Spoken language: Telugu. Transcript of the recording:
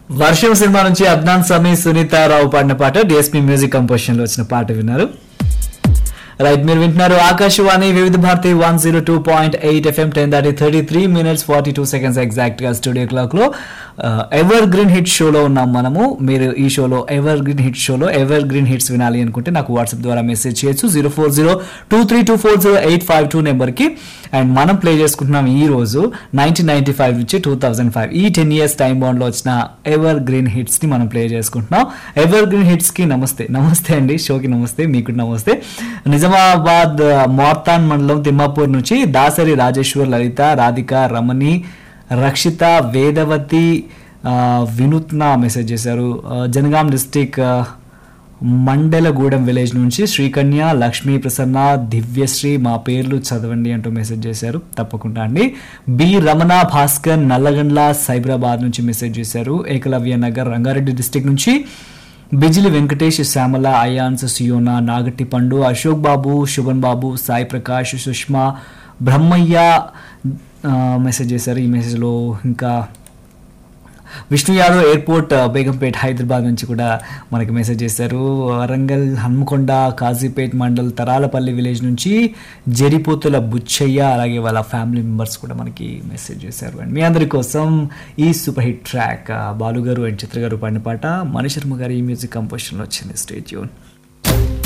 వర్షం సినిమా నుంచి అద్నాన్ సమీ సునీతారావు పాడిన పాట డిఎస్పీ మ్యూజిక్ కంపోజిషన్ లో వచ్చిన పాట విన్నారు రైట్ మీరు వింటున్నారు Akashvani Vividh Bharati one zero two point eight FM ten దాటి thirty three minutes forty two seconds exact గా స్టూడియో క్లాక్ లో ఎవర్ గ్రీన్ హిట్ షోలో ఉన్నాం మనము మీరు ఈ షోలో ఎవర్ గ్రీన్ హిట్ షోలో ఎవర్ గ్రీన్ హిట్స్ వినాలి అనుకుంటే నాకు వాట్సాప్ ద్వారా మెసేజ్ చేయొచ్చు zero four zero two three two four zero eight five two నెంబర్కి అండ్ మనం ప్లే చేసుకుంటున్నాం ఈ రోజు నైన్టీన్ నైన్టీ ఫైవ్ నుంచి టూ థౌజండ్ ఫైవ్ ఈ టెన్ ఇయర్స్ టైం బాండ్లో వచ్చిన ఎవర్ గ్రీన్ హిట్స్ ని మనం ప్లే చేసుకుంటున్నాం ఎవర్ గ్రీన్ హిట్స్ కి నమస్తే నమస్తే అండి షోకి నమస్తే మీకు నమస్తే నిజామాబాద్ మార్తాన్ మండలం తిమ్మాపూర్ నుంచి దాసరి రాజేశ్వర్ లలిత రాధిక రమణి రక్షిత వేదవతి ఆ, వినూత్న మెసేజ్ చేశారు ఆ, జనగాం డిస్టిక్ ఆ, మండలగూడెం విలేజ్ నుంచి శ్రీకన్య లక్ష్మీ ప్రసన్న దివ్యశ్రీ మా పేర్లు చదవండి అంటూ మెసేజ్ చేశారు తప్పకుండా అండి బి రమణ భాస్కర్ నల్లగండ్ల సైబరాబాద్ నుంచి మెసేజ్ చేశారు ఏకలవ్య నగర్ రంగారెడ్డి డిస్టిక్ నుంచి బిజిలి వెంకటేష్ శ్యామల అయాన్స్ సియోనా నాగట్టి పండు అశోక్ బాబు శుభన్ బాబు సాయి ప్రకాష్ సుష్మా బ్రహ్మయ్య ఆ, మెసేజ్ చేశారు ఈ మెసేజ్లో ఇంకా విష్ణు యాదవ్ ఎయిర్పోర్ట్ ఆ, బేగంపేట్ హైదరాబాద్ నుంచి కూడా మనకి మెసేజ్ చేశారు వరంగల్ హన్మకొండ కాజీపేట్ మండల్ తరాలపల్లి విలేజ్ నుంచి జరిపోతుల బుచ్చయ్య అలాగే వాళ్ళ ఫ్యామిలీ మెంబర్స్ కూడా మనకి మెసేజ్ చేశారు అండ్ మీ అందరి కోసం ఈ సూపర్ హిట్ ట్రాక్ ఆ, బాలు గారు అండ్ చిత్ర గారు పాడిన పాట మణిశర్మ గారి ఈ మ్యూజిక్ కంపోజిషన్లో వచ్చింది స్టేట్ యూన్